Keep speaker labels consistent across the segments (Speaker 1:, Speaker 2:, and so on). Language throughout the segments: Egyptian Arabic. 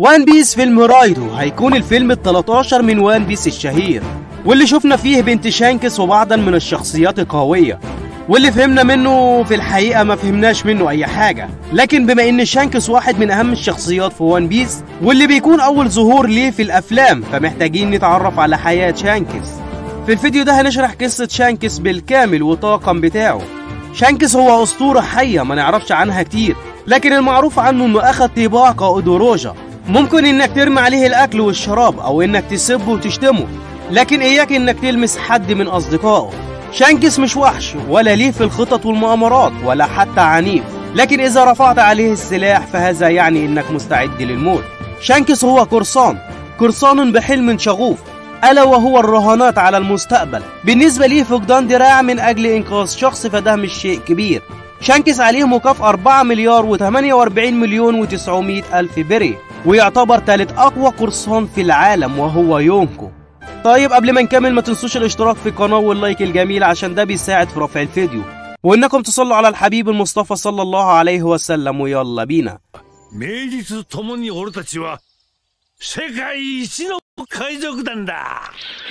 Speaker 1: وان بيس فيلم رايدو هيكون الفيلم ال 13 من وان بيس الشهير واللي شفنا فيه بنت شانكس وبعضا من الشخصيات القوية واللي فهمنا منه في الحقيقة ما فهمناش منه أي حاجة لكن بما إن شانكس واحد من أهم الشخصيات في وان بيس واللي بيكون أول ظهور ليه في الأفلام فمحتاجين نتعرف على حياة شانكس في الفيديو ده هنشرح قصة شانكس بالكامل والطاقم بتاعه شانكس هو أسطورة حية ما نعرفش عنها كتير لكن المعروف عنه إنه أخد طباع قائد روجا ممكن إنك ترمي عليه الأكل والشراب أو إنك تسبه وتشتمه لكن إياك إنك تلمس حد من أصدقائه شانكس مش وحش ولا ليه في الخطط والمؤامرات ولا حتى عنيف لكن إذا رفعت عليه السلاح فهذا يعني إنك مستعد للموت شانكس هو قرصان قرصان بحلم شغوف ألا وهو الرهانات على المستقبل بالنسبة ليه فقدان دراع من أجل إنقاذ شخص فده مش شيء كبير شانكس عليه مكافأة 4 مليار و48 مليون و900 ألف بري ويعتبر ثالث أقوى قرصان في العالم وهو يونكو طيب قبل ما نكمل ما تنسوش الاشتراك في القناة واللايك الجميل عشان ده بيساعد في رفع الفيديو وإنكم تصلوا على الحبيب المصطفى صلى الله عليه وسلم ويلا بينا
Speaker 2: 名実ともに俺たちは世界一の海賊団だ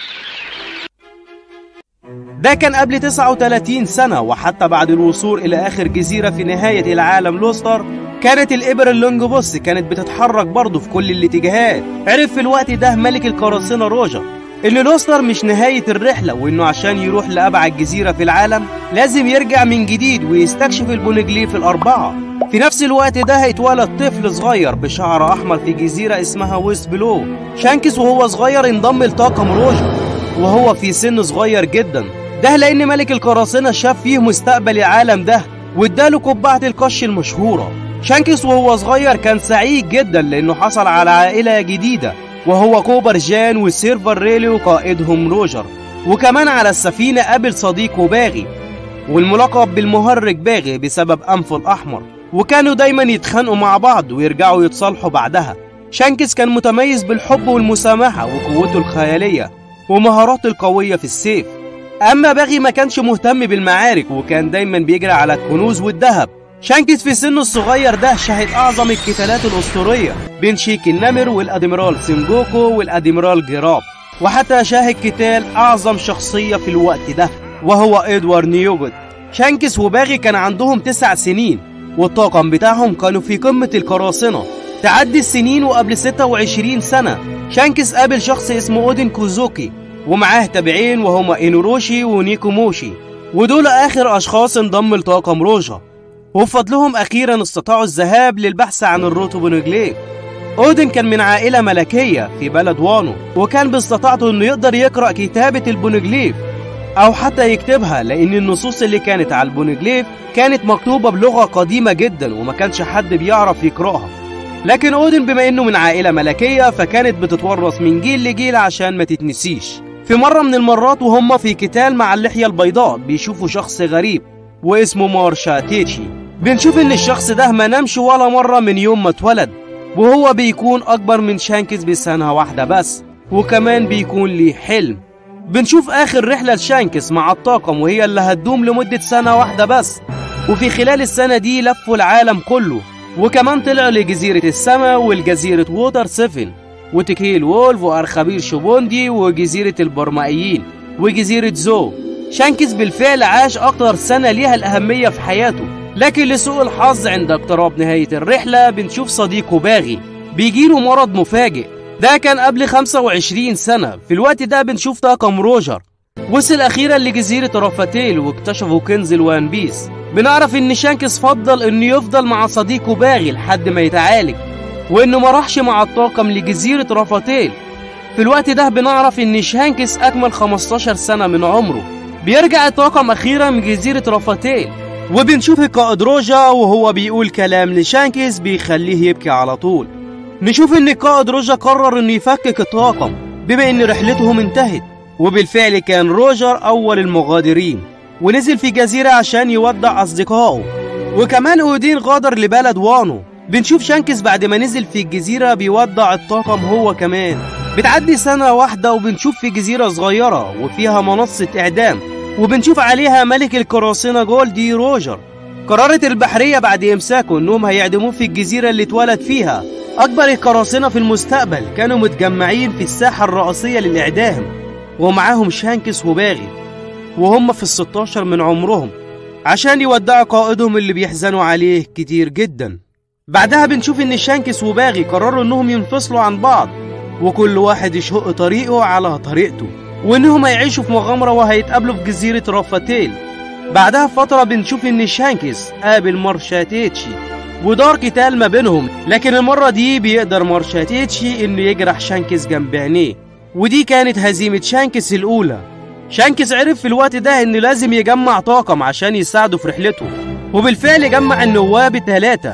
Speaker 1: ده كان قبل 39 سنة وحتى بعد الوصول إلى آخر جزيرة في نهاية العالم لوستر كانت الإبر اللونج بوس كانت بتتحرك برضه في كل الاتجاهات عرف في الوقت ده ملك القراصنة روجا إن لوستر مش نهاية الرحلة وإنه عشان يروح لأبعد جزيرة في العالم لازم يرجع من جديد ويستكشف البونجليف الأربعة في نفس الوقت ده هيتولد طفل صغير بشعر أحمر في جزيرة اسمها ويست بلو شانكس وهو صغير انضم لطاقم روجا وهو في سن صغير جدا ده لأن ملك القراصنة شاف فيه مستقبل العالم ده واداله قبعة القش المشهورة شانكس وهو صغير كان سعيد جدا لأنه حصل على عائلة جديدة وهو كوبر جان وسيرفر ريلي وقائدهم روجر وكمان على السفينة قابل صديقه باغي والملقب بالمهرج باغي بسبب أنفه الأحمر وكانوا دايما يتخانقوا مع بعض ويرجعوا يتصالحوا بعدها شانكس كان متميز بالحب والمسامحة وقوته الخيالية ومهاراته القوية في السيف أما باغي ما كانش مهتم بالمعارك وكان دايما بيجري على الكنوز والذهب شانكس في سنه الصغير ده شهد أعظم القتالات الأسطورية بين شيك النمر والأدميرال سينجوكو والأدميرال جيراب وحتى شاهد قتال أعظم شخصية في الوقت ده وهو إدوارد نيوجوت شانكس وباغي كان عندهم تسع سنين والطاقم بتاعهم كانوا في قمة القراصنة تعدي السنين وقبل 26 سنة شانكس قابل شخص اسمه أودين كوزوكي ومعاه تابعين وهما إينوروشي ونيكوموشي ودول آخر أشخاص انضم لطاقم روجا وبفضلهم أخيرا استطاعوا الذهاب للبحث عن الروتوبونجليف أودن كان من عائلة ملكية في بلد وانو وكان باستطاعته إنه يقدر يقرأ كتابة البونجليف أو حتى يكتبها لأن النصوص اللي كانت على البونجليف كانت مكتوبة بلغة قديمة جدا وما كانش حد بيعرف يقرأها لكن أودن بما إنه من عائلة ملكية فكانت بتتورث من جيل لجيل عشان ما تتنسيش في مرة من المرات وهم في قتال مع اللحية البيضاء بيشوفوا شخص غريب واسمه مارشا تيتشي بنشوف إن الشخص ده ما نامش ولا مرة من يوم ما اتولد وهو بيكون أكبر من شانكس بسنة واحدة بس وكمان بيكون ليه حلم بنشوف آخر رحلة لشانكس مع الطاقم وهي اللي هتدوم لمدة سنة واحدة بس وفي خلال السنة دي لفوا العالم كله وكمان طلعوا لجزيرة السما والجزيرة ووتر سيفن وتكهيل وولف وأرخبيل شوبوندي وجزيرة البرمائيين وجزيرة زو شانكس بالفعل عاش أكتر سنة ليها الأهمية في حياته لكن لسوء الحظ عند اقتراب نهاية الرحلة بنشوف صديقه باغي بيجيله مرض مفاجئ ده كان قبل 25 سنة في الوقت ده بنشوف طاقم روجر وصل أخيرا لجزيرة رافاتيل واكتشفوا كنز الوان بيس بنعرف إن شانكس فضل إنه يفضل مع صديقه باغي لحد ما يتعالج وإنه ما راحش مع الطاقم لجزيرة رافاتيل في الوقت ده بنعرف إن شانكس أكمل 15 سنة من عمره بيرجع الطاقم أخيرا من جزيرة رافاتيل وبنشوف القائد روجا وهو بيقول كلام لشانكس بيخليه يبكي على طول نشوف ان القائد روجا قرر انه يفكك الطاقم بما ان رحلتهم انتهت وبالفعل كان روجر اول المغادرين ونزل في جزيرة عشان يودع اصدقائه وكمان اودين غادر لبلد وانو بنشوف شانكس بعد ما نزل في الجزيرة بيودع الطاقم هو كمان بتعدي سنة واحدة وبنشوف في جزيرة صغيرة وفيها منصة إعدام وبنشوف عليها ملك القراصنة جولدي روجر قررت البحرية بعد إمساكه إنهم هيعدموه في الجزيرة اللي اتولد فيها أكبر القراصنة في المستقبل كانوا متجمعين في الساحة الرئيسية للإعدام ومعاهم شانكس وباغي وهم في الستاشر من عمرهم عشان يودعوا قائدهم اللي بيحزنوا عليه كتير جدا بعدها بنشوف إن شانكس وباغي قرروا إنهم ينفصلوا عن بعض وكل واحد يشق طريقه على طريقته وإنهم هيعيشوا في مغامرة وهيتقابلوا في جزيرة رافاتيل بعدها بفترة بنشوف إن شانكس قابل مارشاتيتشي ودار قتال ما بينهم لكن المرة دي بيقدر مارشاتيتشي إنه يجرح شانكس جنب عينيه ودي كانت هزيمة شانكس الأولى شانكس عرف في الوقت ده إنه لازم يجمع طاقم عشان يساعده في رحلته وبالفعل جمع النواب الثلاثة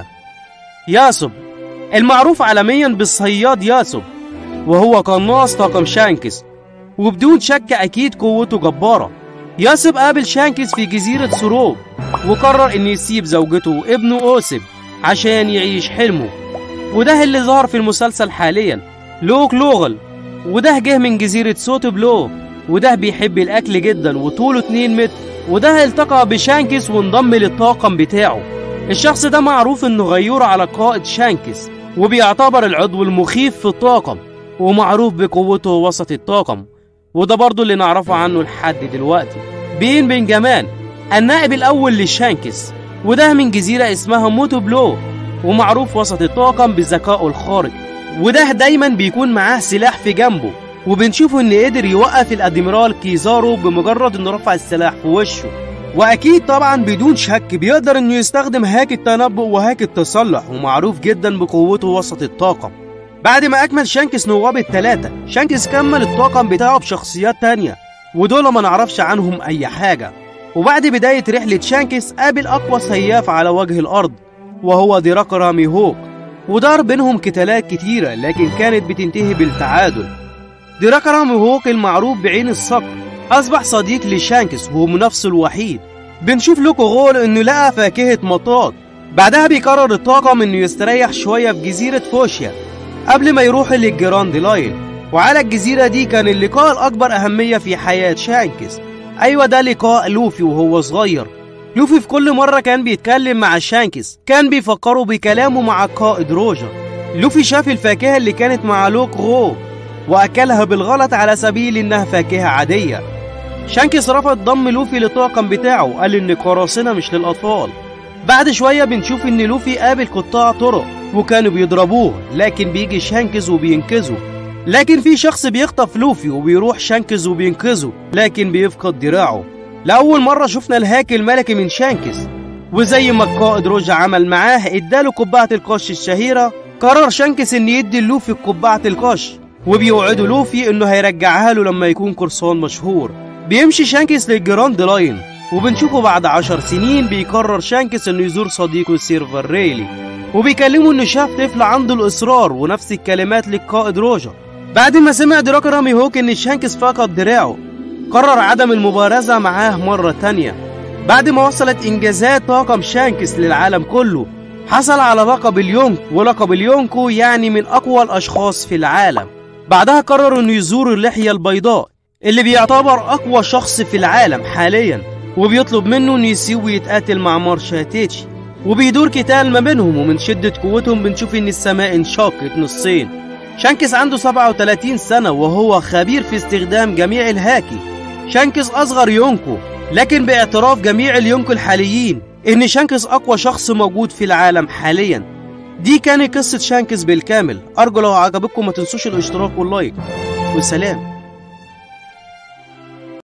Speaker 1: ياسب المعروف عالميا بالصياد ياسب وهو قناص طاقم شانكس وبدون شك أكيد قوته جبارة ياسب قابل شانكس في جزيرة سروب وقرر إنه يسيب زوجته وابنه أوسب عشان يعيش حلمه وده اللي ظهر في المسلسل حاليا لوك لوغل وده جه من جزيرة سوتو بلو وده بيحب الأكل جدا وطوله 2 متر وده التقى بشانكس وانضم للطاقم بتاعه الشخص ده معروف انه غيور على قائد شانكس وبيعتبر العضو المخيف في الطاقم ومعروف بقوته وسط الطاقم وده برضه اللي نعرفه عنه لحد دلوقتي بين بن جمان النائب الأول لشانكس وده من جزيرة اسمها موتو بلو ومعروف وسط الطاقم بذكائه الخارق وده دايما بيكون معاه سلاح في جنبه وبنشوفه ان قدر يوقف الادميرال كيزارو بمجرد انه رفع السلاح في وشه واكيد طبعا بدون شك بيقدر انه يستخدم هاك التنبؤ وهاك التصلح ومعروف جدا بقوته وسط الطاقم بعد ما اكمل شانكس نواب الثلاثة شانكس كمل الطاقم بتاعه بشخصيات تانية ودول ما نعرفش عنهم اي حاجة وبعد بداية رحلة شانكس قابل اقوى سياف على وجه الارض وهو ديراكرا ميهوك ودار بينهم قتالات كتيرة لكن كانت بتنتهي بالتعادل ديراكرا ميهوك المعروف بعين الصقر أصبح صديق لشانكس وهو منافسه الوحيد بنشوف لوكو غول إنه لقى فاكهة مطاط بعدها بيقرر الطاقم إنه يستريح شوية في جزيرة فوشيا قبل ما يروح للجراند لاين وعلى الجزيرة دي كان اللقاء الأكبر أهمية في حياة شانكس أيوة ده لقاء لوفي وهو صغير لوفي في كل مرة كان بيتكلم مع شانكس كان بيفكروا بكلامه مع القائد روجر لوفي شاف الفاكهة اللي كانت مع لوك غو وأكلها بالغلط على سبيل إنها فاكهة عادية شانكس رفض ضم لوفي للطاقم بتاعه وقال إن قراصنة مش للأطفال بعد شوية بنشوف إن لوفي قابل قطاع طرق وكانوا بيضربوه لكن بيجي شانكس وبينقذه لكن في شخص بيخطف لوفي وبيروح شانكس وبينقذه لكن بيفقد دراعه لأول مرة شفنا الهاك الملكي من شانكس وزي ما القائد روجا عمل معاه اداله قبعة القش الشهيرة قرر شانكس ان يدي لوفي قبعة القش وبيوعدوا لوفي انه هيرجعها له لما يكون قرصان مشهور بيمشي شانكس للجراند لاين وبنشوفه بعد عشر سنين بيقرر شانكس انه يزور صديقه سيرفر ريلي وبيكلمه انه شاف طفل عنده الاصرار ونفس الكلمات للقائد روجر بعد ما سمع دراك رامي هوك ان شانكس فقد دراعه قرر عدم المبارزة معاه مرة تانية بعد ما وصلت إنجازات طاقم شانكس للعالم كله حصل على لقب اليونك ولقب اليونكو يعني من أقوى الأشخاص في العالم بعدها قرر إنه يزور اللحية البيضاء اللي بيعتبر أقوى شخص في العالم حاليا وبيطلب منه إنه يسيب ويتقاتل مع مارشاتيتشي وبيدور قتال ما بينهم ومن شدة قوتهم بنشوف إن السماء انشقت نصين شانكس عنده 37 سنة وهو خبير في استخدام جميع الهاكي شانكس أصغر يونكو لكن باعتراف جميع اليونكو الحاليين إن شانكس أقوى شخص موجود في العالم حاليا دي كانت قصة شانكس بالكامل أرجو لو عجبتكم ما تنسوش الاشتراك واللايك والسلام